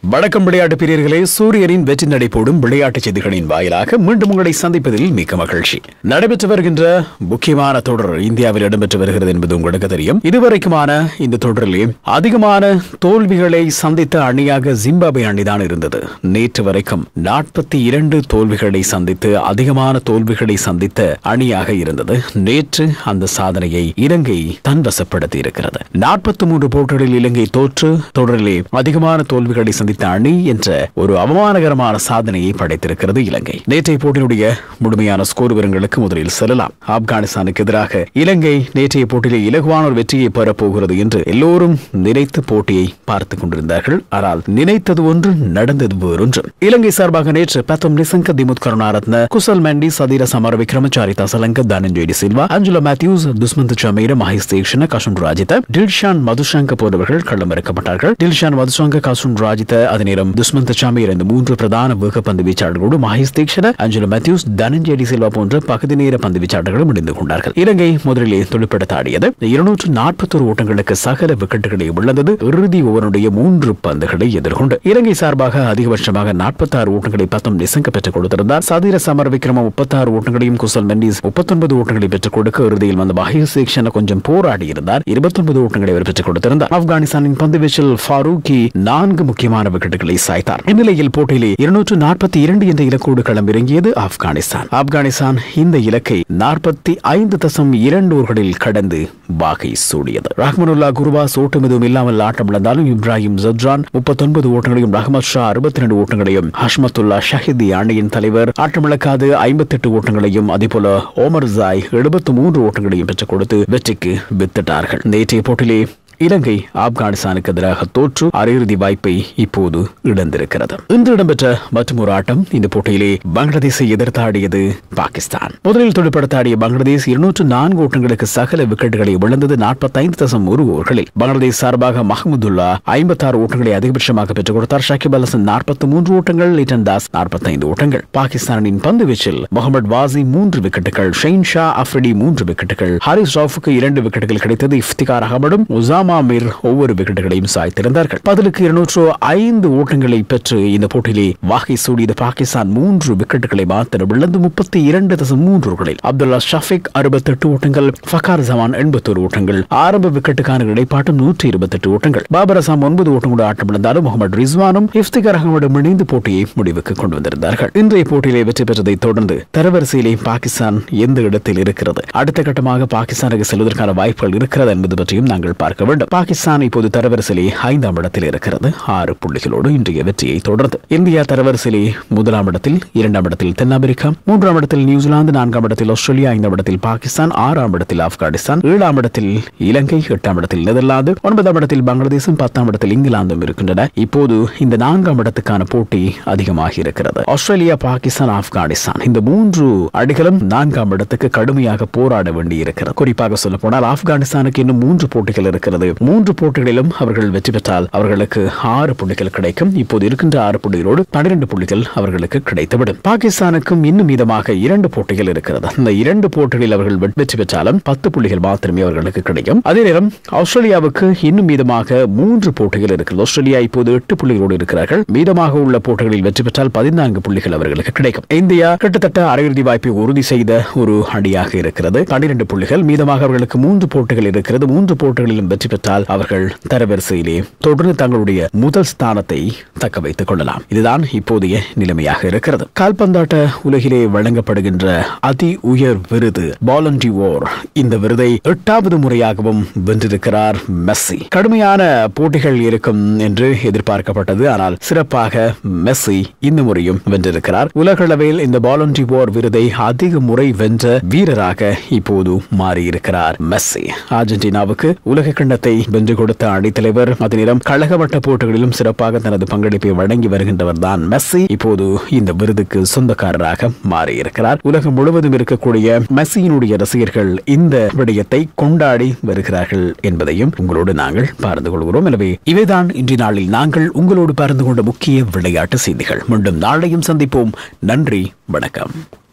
வணக்கம் விளையாட்டு பிரியர்களே சூரியனின் வெற்றி நடை போடும் விளையாட்டுச் செய்திகளின் வாயிலாக மீண்டும் உங்களை சந்திப்பதில் மிக்க மகிழ்ச்சி நடைபெற்று வருகின்ற முக்கியமான தொடர் இந்தியாவில் இடம்பெற்று வருகிறது என்பது உங்களுக்கு தெரியும் இதுவரைக்குமான இந்த தொடரிலே அதிகமான தோல்விகளை சந்தித்த அணியாக ஜிம்பாபே அணிதான் இருந்தது நேற்று வரைக்கும் நாற்பத்தி இரண்டு தோல்விகளை சந்தித்து அதிகமான தோல்விகளை சந்தித்த அணியாக இருந்தது நேற்று அந்த சாதனையை இலங்கை தன்வசப்படுத்தி இருக்கிறது நாற்பத்தி மூன்று போட்டிகளில் இலங்கை தோற்று தொடரிலே அதிகமான தோல்விகளை சந்தித்த அணி என்ற ஒரு அவமானகரமான சாதனையை படைத்திருக்கிறது இலங்கை நேற்றைய போட்டியினுடைய முழுமையான ஸ்கோர் விவரங்களுக்கு முதலில் செல்லலாம் ஆப்கானிஸ்தானுக்கு எதிராக இலங்கை நேற்றைய போட்டியிலே இலகுவான ஒரு வெற்றியை பெறப்போகிறது என்று எல்லோரும் நினைத்து போட்டியை பார்த்துக் கொண்டிருந்தார்கள் ஆனால் நினைத்தது ஒன்று நடந்தது வேறொன்று இலங்கை சார்பாக நேற்று பத்தம் நிசங்க திமுத் கருணாரத்ன குசல் மெண்டி சதீர சமர விக்ரமச்சாரி தசலங்க தனஞ்சயடி சில்வா அஞ்சுலா மேத்யூஸ் துஸ்மந்த் சமீர மகேஷ் தீக்ஷண கசுன் ராஜித டில்ஷான் மதுஷங்க போன்றவர்கள் களமிறக்கப்பட்டார்கள் டில்ஷான் மதுஷங்க கசுன் ராஜித அதே நேரம் துஸ்மந்த் சமீர் இந்த மூன்று பிரதான வேகப்பந்து வீச்சாளர்களோடு மகேஷ் தீக்ஷண அஞ்சுலா மேத்யூஸ் தனஞ்சயடி சில்வா போன்ற பகுதி நேர பந்து வீச்சாளர்களும் இணைந்து கொண்டார்கள் இலங்கை முதலிலே துடுப்படுத்த ஆடியது இருநூற்று நாற்பத்தொரு ஓட்டங்களுக்கு சகல விக்கெட்டுகளை இழந்தது இறுதி ஓவருடைய மூன்று பந்துகளை எதிர்கொண்டு இலங்கை சார்பாக அதிகபட்சமாக நாற்பத்தாறு ஓட்டங்களை பத்தம் நிசங்க பெற்றுக் கொடுத்திருந்தார் சதீர சமர் விக்ரம முப்பத்தாறு ஓட்டங்களையும் குசல் மெண்டிஸ் முப்பத்தொன்பது ஓட்டங்களை பெற்றுக் கொடுக்க இறுதியில் வந்த மகேஷ் தீக்ஷண கொஞ்சம் போராடி இருந்தார் இருபத்தொன்பது ஓட்டங்களை அவர் பெற்றுக் கொடுத்திருந்தார் ஆப்கானிஸ்தானின் பந்து வீச்சில் ஃபாரூக்கி நான்கு முக்கியமான விக்கெட்டுகளை சாய்த்தார் இந்நிலையில் போட்டியிலே இருநூற்று நாற்பத்தி இரண்டு என்ற இலக்கோடு களமிறங்கியது ஆப்கானிஸ்தான் ஆப்கானிஸ்தான் இந்த இலக்கை நாற்பத்தி ஐந்து தசம் இரண்டு ஓவர்களில் கடந்து வாகை சூடியது ரஹ்மனுல்லா குருவா ஓட்டம் எதுவும் இல்லாமல் ஆட்டம் இழந்தாலும் இப்ராஹிம் ஜப்ரான் முப்பத்தொன்பது ஓட்டங்களையும் ரஹமத் ஷா அறுபத்தி ரெண்டு ஓட்டங்களையும் ஹஷ்மத்துல்லா ஷஹிதி அணியின் தலைவர் ஆட்டமிழக்காது ஐம்பத்தெட்டு ஓட்டங்களையும் அதேபோல ஓமர் ஜாய் எழுபத்து மூன்று ஓட்டங்களையும் பெற்றுக் கொடுத்து வெற்றிக்கு வித்திட்டார்கள் நேற்றைய போட்டியிலே இலங்கை ஆப்கானிஸ்தானுக்கு எதிராக தோற்று அரையிறுதி வாய்ப்பை இப்போது இழந்திருக்கிறது இன்று இடம்பெற்ற மற்றொரு ஆட்டம் இந்த போட்டியிலே பங்களாதேஷை எதிர்த்தாடியது பாகிஸ்தான் முதலில் துடுப்படுத்தாடிய பங்களாதேஷ் இருநூற்று நான்கு ஓட்டங்களுக்கு சகல விக்கெட்டுகளை இழந்தது நாற்பத்தைந்து தசம் ஒரு ஓவர்களில் பங்களாதேஷ் சார்பாக மஹமுதுல்லா ஐம்பத்தாறு ஓட்டங்களை அதிகபட்சமாக பெற்றுக் கொடுத்தார் ஷாக்கிப் அல் ஹசன் நாற்பத்தி மூன்று ஓட்டங்கள் லிட்டன் தாஸ் நாற்பத்தைந்து ஓட்டங்கள் பாகிஸ்தானின் பந்து வீச்சில் முகமது வாசி மூன்று விக்கெட்டுகள் ஷெயின் ஷா அஃப்ரிடி மூன்று விக்கெட்டுகள் ஹாரிஸ் ராஃபுக்கு இரண்டு விக்கெட்டுகள் கிடைத்தது இஃப்திகார் அகமடும் உசாமா மீர் ஒவ்வொரு விக்கெட்டுகளையும் சாய்த்திருந்தார்கள் பதிலுக்கு இருநூற்று ஐந்து ஓட்டங்களை பெற்று இந்த போட்டியிலே வாகை சூடியது பாகிஸ்தான் மூன்று விக்கெட்டுகளை மாத்திரம் இழந்து முப்பத்தி இரண்டு தசம் மூன்று ஓவர்களில் அப்துல்லா ஷஃபிக் அறுபத்தெட்டு ஓட்டங்கள் ஃபகார் ஜமான் எண்பத்தோரு ஓட்டங்கள் ஆரம்ப விக்கெட்டுக்கான இடைப்பாட்டம் நூற்றி இருபத்தெட்டு ஓட்டங்கள் பாபர் அசாம் ஒன்பது ஓட்டங்களோடு ஆட்டமிழந்தாலும் முகமது ரிஸ்வானும் இஃப்திகார் அகமடும் இணைந்து போட்டியை முடிவுக்கு கொண்டு வந்திருந்தார்கள் இன்றைய போட்டியிலே வெற்றி பெற்றதை தொடர்ந்து தரவரிசையிலே பாகிஸ்தான் எந்த இடத்தில் இருக்கிறது அடுத்த கட்டமாக பாகிஸ்தானுக்கு செல்வதற்கான வாய்ப்புகள் இருக்கிறது என்பது பற்றியும் நாங்கள் பார்க்க வேண்டும் பாகிஸ்தான் இப்போது தரவரிசையிலே ஐந்தாம் இடத்தில் இருக்கிறது ஆறு புள்ளிகளோடு இன்றைய வெற்றியை தொடர்ந்து இந்தியா தரவரிசையிலே முதலாம் இடத்தில் இரண்டாம் இடத்தில் தென்னாப்பிரிக்கா மூன்றாம் இடத்தில் நியூசிலாந்து நான்காம் இடத்தில் ஆஸ்திரேலியா ஐந்தாம் இடத்தில் பாகிஸ்தான் ஆறாம் இடத்தில் ஆப்கானிஸ்தான் ஏழாம் இடத்தில் இலங்கை எட்டாம் இடத்தில் நெதர்லாந்து ஒன்பதாம் இடத்தில் பங்களாதேசும் பத்தாம் இடத்தில் இங்கிலாந்தும் இருக்கின்றன இப்போது இந்த நான்காம் இடத்துக்கான போட்டி அதிகமாக இருக்கிறது ஆஸ்திரேலியா பாகிஸ்தான் ஆப்கானிஸ்தான் இந்த மூன்று அணிகளும் நான்காம் இடத்துக்கு கடுமையாக போராட வேண்டி இருக்கிறது குறிப்பாக சொல்ல போனால் ஆப்கானிஸ்தானுக்கு இன்னும் மூன்று போட்டிகள் இருக்கிறது மூன்று போட்டிகளிலும் அவர்கள் வெற்றி பெற்றால் அவர்களுக்கு ஆறு புள்ளிகள் கிடைக்கும் இப்போது இருக்கின்ற ஆறு புள்ளிகளோடு பன்னிரண்டு புள்ளிகள் அவர்களுக்கு கிடைத்துவிடும் பாகிஸ்தானுக்கும் இன்னும் மீதமாக இரண்டு போட்டிகள் இருக்கிறது இந்த இரண்டு போட்டிகளில் அவர்கள் வெற்றி பெற்றாலும் பத்து புள்ளிகள் மாத்திரமே அவர்களுக்கு கிடைக்கும் அதே நேரம் ஆஸ்திரேலியாவுக்கு இன்னும் மீதமாக மூன்று போட்டிகள் இருக்கிறது ஆஸ்திரேலியா இப்போது எட்டு புள்ளிகளோடு இருக்கிறார்கள் மீதமாக உள்ள போட்டிகளில் வெற்றி பெற்றால் பதினான்கு புள்ளிகள் அவர்களுக்கு கிடைக்கும் இந்தியா கிட்டத்தட்ட அரையிறுதி வாய்ப்பை உறுதி செய்த ஒரு அணியாக இருக்கிறது பன்னிரண்டு புள்ளிகள் மீதமாக அவர்களுக்கு மூன்று போட்டிகள் இருக்கிறது மூன்று போட்டிகளிலும் வெற்றி பெற்றால் அவர்கள் தரவரிசையிலே தொடர்ந்து தங்களுடைய முதல் ஸ்தானத்தை தக்க வைத்துக் கொள்ளலாம் இதுதான் இப்போதைய நிலைமையாக இருக்கிறது கால்பந்தாட்ட உலகிலே வழங்கப்படுகின்ற அதி உயர் விருது பாலண்டி ஓர் இந்த விருதை எட்டாவது முறையாகவும் வென்றிருக்கிறார் மெஸ்ஸி கடுமையான போட்டிகள் இருக்கும் என்று எதிர்பார்க்கப்பட்டது ஆனால் சிறப்பாக மெஸ்ஸி இந்த முறையும் வென்றிருக்கிறார் உலகளவில் இந்த பாலண்டி ஓர் விருதை அதிக முறை வென்ற வீரராக இப்போது மாறியிருக்கிறார் மெஸ்ஸி அர்ஜென்டினாவுக்கு உலக கிண்ணத்தை வென்று கொடுத்த அணித்தலைவர் அதே நேரம் கழகவட்ட போட்டிகளிலும் சிறப்பாக தனது பங்களிப்பை வழங்கி வருகின்றவர் தான் மெஸ்ஸி இப்போது இந்த விருதுக்கு சொந்தக்காரராக மாறியிருக்கிறார் உலகம் முழுவதும் இருக்கக்கூடிய மெஸ்ஸியினுடைய ரசிகர்கள் இந்த விடயத்தை கொண்டாடி வருகிறார்கள் என்பதையும் உங்களோடு நாங்கள் பகிர்ந்து கொள்கிறோம் எனவே இவைதான் இன்றைய நாளில் நாங்கள் உங்களோடு பகிர்ந்து கொண்ட முக்கிய விளையாட்டு செய்திகள் மீண்டும் நாளையும் சந்திப்போம் நன்றி வணக்கம்